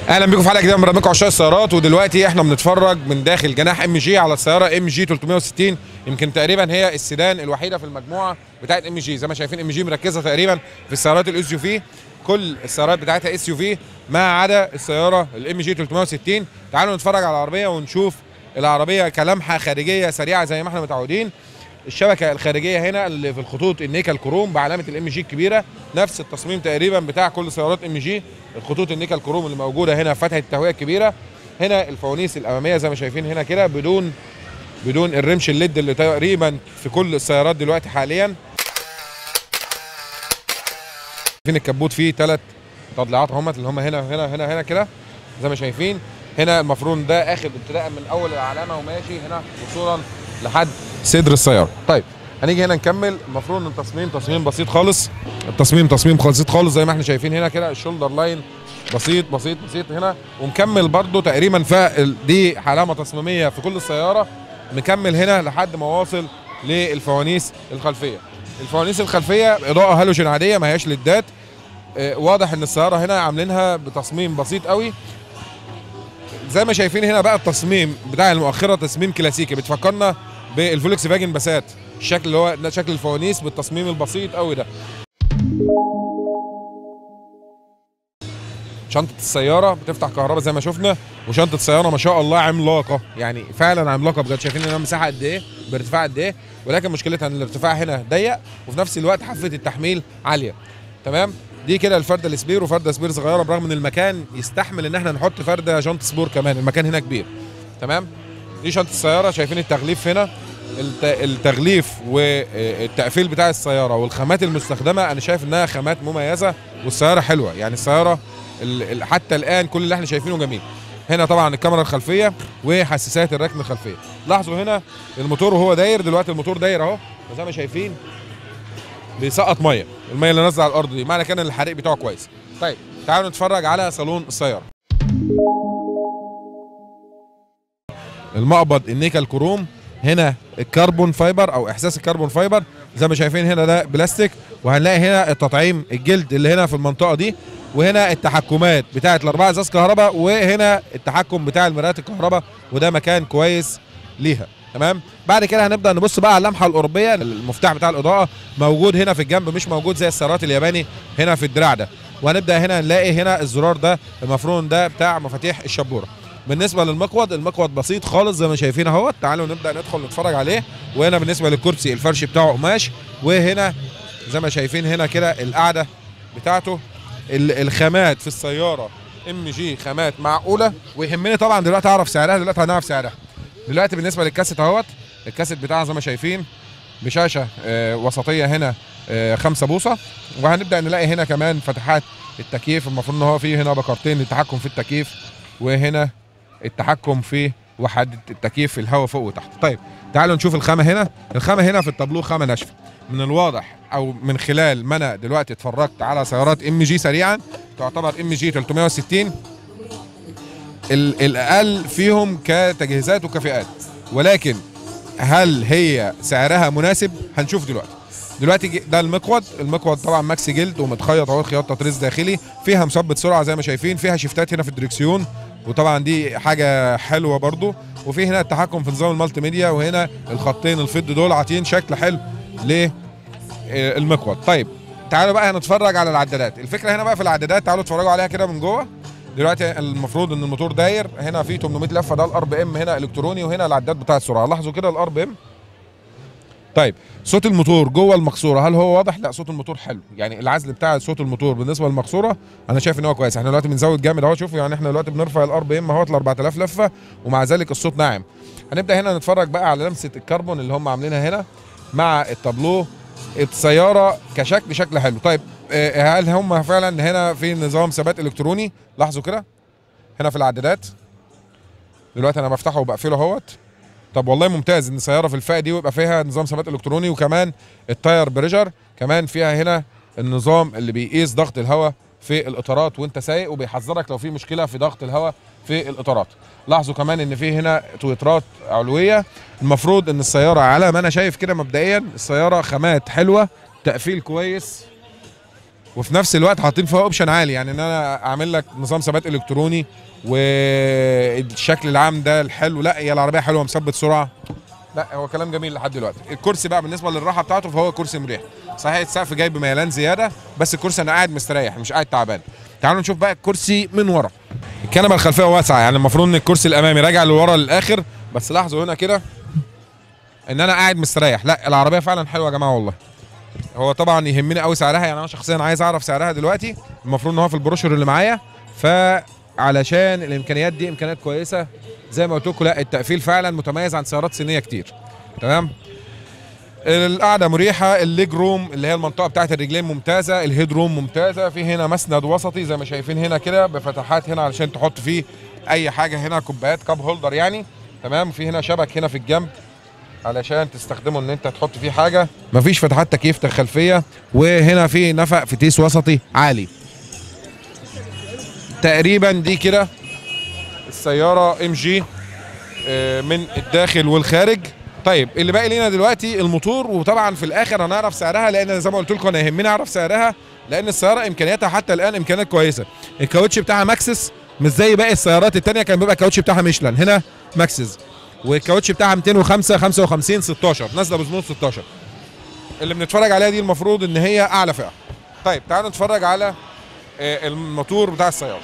اهلا بيكم في حلقه جديده من برنامجكم عشاق السيارات ودلوقتي احنا بنتفرج من داخل جناح ام جي على السياره ام جي 360 يمكن تقريبا هي السيدان الوحيده في المجموعه بتاعت ام جي زي ما شايفين ام جي مركزه تقريبا في السيارات الاس يو في كل السيارات بتاعتها اس يو في ما عدا السياره الام جي 360 تعالوا نتفرج على العربيه ونشوف العربيه كلمحه خارجيه سريعه زي ما احنا متعودين الشبكه الخارجيه هنا اللي في الخطوط النيكل كروم بعلامه الام جي الكبيره نفس التصميم تقريبا بتاع كل سيارات ام جي الخطوط النيكل كروم اللي موجوده هنا فتحه التهويه الكبيره هنا الفوانيس الاماميه زي ما شايفين هنا كده بدون بدون الرمش الليد اللي تقريبا في كل السيارات دلوقتي حاليا شايفين الكبوت فيه ثلاث تضليعات اهمت اللي هم هنا هنا هنا هنا كده زي ما شايفين هنا المفروض ده اخد ابتداء من اول العلامه وماشي هنا وصولا لحد صدر السياره طيب هنيجي هنا نكمل المفروض ان التصميم تصميم بسيط خالص التصميم تصميم بسيط خالص زي ما احنا شايفين هنا كده الشولدر لاين بسيط بسيط بسيط هنا ومكمل برده تقريبا دي علامه تصميميه في كل السياره مكمل هنا لحد ما واصل للفوانيس الخلفيه الفوانيس الخلفيه اضاءه هالوجين عاديه ما هياش ليدات اه واضح ان السياره هنا عاملينها بتصميم بسيط قوي زي ما شايفين هنا بقى التصميم بتاع المؤخره تصميم كلاسيكي بتفكرنا بالفولكس فاجن باسات الشكل اللي هو ده شكل الفوانيس بالتصميم البسيط قوي ده شنطة السيارة بتفتح كهرباء زي ما شفنا وشنطة السيارة ما شاء الله عملاقة يعني فعلا عملاقة بجد شايفين انها مساحة قد ايه بارتفاع قد ايه ولكن مشكلتها ان الارتفاع هنا ضيق وفي نفس الوقت حافة التحميل عالية تمام دي كده الفردة السبير وفردة سبير صغيرة برغم ان المكان يستحمل ان احنا نحط فردة شنطة سبور كمان المكان هنا كبير تمام دي شنطة السيارة شايفين التغليف هنا التغليف والتقفيل بتاع السياره والخامات المستخدمه انا شايف انها خامات مميزه والسياره حلوه يعني السياره حتى الان كل اللي احنا شايفينه جميل هنا طبعا الكاميرا الخلفيه وحساسات الركن الخلفيه لاحظوا هنا الموتور وهو داير دلوقتي الموتور داير اهو زي ما شايفين بيسقط ميه الميه اللي نازله على الارض دي معنى كان الحريق بتاعه كويس طيب تعالوا نتفرج على صالون السياره المقبض النيكل كروم هنا الكربون فايبر او احساس الكربون فايبر زي ما شايفين هنا ده بلاستيك وهنلاقي هنا التطعيم الجلد اللي هنا في المنطقه دي وهنا التحكمات بتاعه الاربعه ازاز كهرباء وهنا التحكم بتاع المرايات الكهرباء وده مكان كويس ليها تمام بعد كده هنبدا نبص بقى على اللمحه الاوروبيه المفتاح بتاع الاضاءه موجود هنا في الجنب مش موجود زي السيارات الياباني هنا في الدراع ده وهنبدا هنا نلاقي هنا الزرار ده المفروض ده بتاع مفاتيح الشبوره بالنسبه للمقود المقود بسيط خالص زي ما شايفين اهوت تعالوا نبدا ندخل نتفرج عليه وهنا بالنسبه للكرسي الفرش بتاعه قماش وهنا زي ما شايفين هنا كده القعده بتاعته الخامات في السياره ام جي خامات معقوله ويهمني طبعا دلوقتي اعرف سعرها دلوقتي هنعرف سعرها دلوقتي بالنسبه للكاسيت اهوت الكاسيت بتاعها زي ما شايفين بشاشه آه وسطيه هنا آه 5 بوصه وهنبدا نلاقي هنا كمان فتحات التكييف المفروض ان هو فيه هنا بكرتين للتحكم في التكييف وهنا التحكم في وحدة التكييف في الهواء فوق وتحت طيب تعالوا نشوف الخامة هنا الخامة هنا في التابلو خامة ناشفة من الواضح او من خلال ما انا دلوقتي اتفرجت على سيارات ام جي سريعا تعتبر ام جي 360 الاقل فيهم كتجهيزات وكفئات ولكن هل هي سعرها مناسب هنشوف دلوقتي دلوقتي ده المقود المقود طبعا ماكسي جلد ومتخيط اهو خياط تطريز داخلي فيها مثبت سرعه زي ما شايفين فيها شيفتات هنا في الدركسيون وطبعا دي حاجه حلوه برضو وفي هنا التحكم في نظام المالتي ميديا وهنا الخطين الفض دول عاطين شكل حلو للمقود طيب تعالوا بقى هنتفرج على العدادات الفكره هنا بقى في العدادات تعالوا اتفرجوا عليها كده من جوه دلوقتي المفروض ان الموتور داير هنا في 800 لفه ده الار بي ام هنا الكتروني وهنا العداد بتاع السرعه لاحظوا كده الار بي ام طيب صوت الموتور جوه المقصوره هل هو واضح لا صوت الموتور حلو يعني العزل بتاع صوت الموتور بالنسبه للمقصوره انا شايف ان هو كويس احنا دلوقتي بنزود جامد اهو شوفوا يعني احنا دلوقتي بنرفع الار بي ام اهوت ل 4000 لفه ومع ذلك الصوت ناعم هنبدا هنا نتفرج بقى على لمسه الكربون اللي هم عاملينها هنا مع التابلو السياره كشكل شكل حلو طيب هل هم فعلا هنا في نظام ثبات الكتروني لاحظوا كده هنا في العدادات دلوقتي انا بفتحه وبقفله اهوت طب والله ممتاز ان سياره في الفئه دي ويبقى فيها نظام ثبات الكتروني وكمان التاير بريشر كمان فيها هنا النظام اللي بيقيس ضغط الهواء في الاطارات وانت سايق وبيحذرك لو في مشكله في ضغط الهواء في الاطارات لاحظوا كمان ان في هنا تويترات علويه المفروض ان السياره على ما انا شايف كده مبدئيا السياره خامات حلوه تقفيل كويس وفي نفس الوقت حاطين فيها اوبشن عالي يعني ان انا اعمل لك نظام ثبات الكتروني والشكل العام ده الحلو لا هي العربيه حلوه مثبت سرعه لا هو كلام جميل لحد دلوقتي الكرسي بقى بالنسبه للراحه بتاعته فهو كرسي مريح صحيح السقف جاي بميلان زياده بس الكرسي انا قاعد مستريح مش قاعد تعبان تعالوا نشوف بقى الكرسي من ورا الكنبه الخلفيه واسعه يعني المفروض ان الكرسي الامامي راجع لورا للاخر بس لاحظوا هنا كده ان انا قاعد مستريح لا العربيه فعلا حلوه يا جماعه والله هو طبعا يهمني قوي سعرها يعني انا شخصيا عايز اعرف سعرها دلوقتي المفروض ان هو في البروشور اللي معايا فعلشان الامكانيات دي امكانيات كويسه زي ما قلت لكم لا التقفيل فعلا متميز عن سيارات صينيه كتير تمام القعده مريحه الليج روم اللي هي المنطقه بتاعت الرجلين ممتازه الهيد روم ممتازه في هنا مسند وسطي زي ما شايفين هنا كده بفتحات هنا علشان تحط فيه اي حاجه هنا كوبايات كاب هولدر يعني تمام في هنا شبك هنا في الجنب علشان تستخدمه ان انت تحط فيه حاجه مفيش فتحات تكييف خلفيه وهنا في نفق فتيس وسطي عالي تقريبا دي كده السياره ام جي من الداخل والخارج طيب اللي باقي لينا دلوقتي الموتور وطبعا في الاخر هنعرف سعرها لان زي ما قلت لكم انا يهمني اعرف سعرها لان السياره امكانياتها حتى الان امكانيات كويسه الكاوتش بتاعها ماكسس مش زي باقي السيارات التانية كان بيبقى الكاوتش بتاعها ميشلان هنا ماكسس والكاوتش بتاعها 205 55 16 نازله بزنون 16 اللي بنتفرج عليها دي المفروض ان هي اعلى فئه طيب تعالوا نتفرج على الموتور بتاع السياره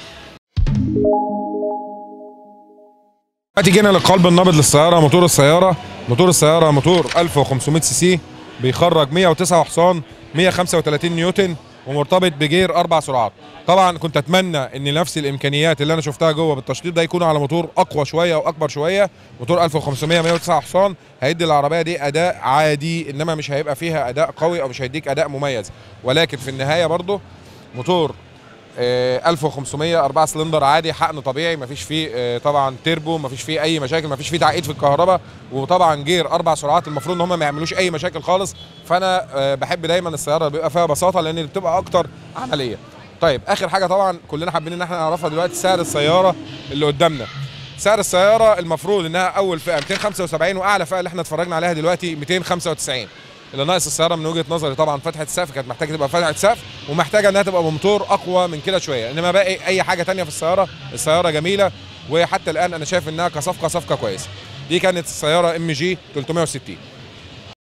دلوقتي جينا للقلب النابض للسياره موتور السياره موتور السياره موتور 1500 سي سي بيخرج 109 حصان 135 نيوتن ومرتبط بجير اربع سرعات طبعا كنت اتمنى ان نفس الامكانيات اللي انا شفتها جوه بالتشطيب ده يكونوا على موتور اقوى شويه واكبر شويه موتور 1500 109 حصان هيدي العربيه دي اداء عادي انما مش هيبقى فيها اداء قوي او مش هيديك اداء مميز ولكن في النهايه برضه موتور 1500 4 سلندر عادي حقن طبيعي مفيش فيه طبعا تيربو مفيش فيه اي مشاكل مفيش فيه تعقيد في الكهرباء وطبعا جير اربع سرعات المفروض ان هم ما يعملوش اي مشاكل خالص فانا بحب دايما السياره بيبقى فيها بساطه لان بتبقى اكتر عمليه طيب اخر حاجه طبعا كلنا حابين ان احنا نعرفها دلوقتي سعر السياره اللي قدامنا سعر السياره المفروض انها اول فئه 275 واعلى فئه اللي احنا اتفرجنا عليها دلوقتي 295 اللي ناقص السياره من وجهه نظري طبعا فتحه السقف كانت محتاجه تبقى فتحه سقف ومحتاجه انها تبقى بموتور اقوى من كده شويه انما باقي اي حاجه تانية في السياره السياره جميله وحتى الان انا شايف انها كصفقه صفقه كويسه دي كانت السياره ام جي 360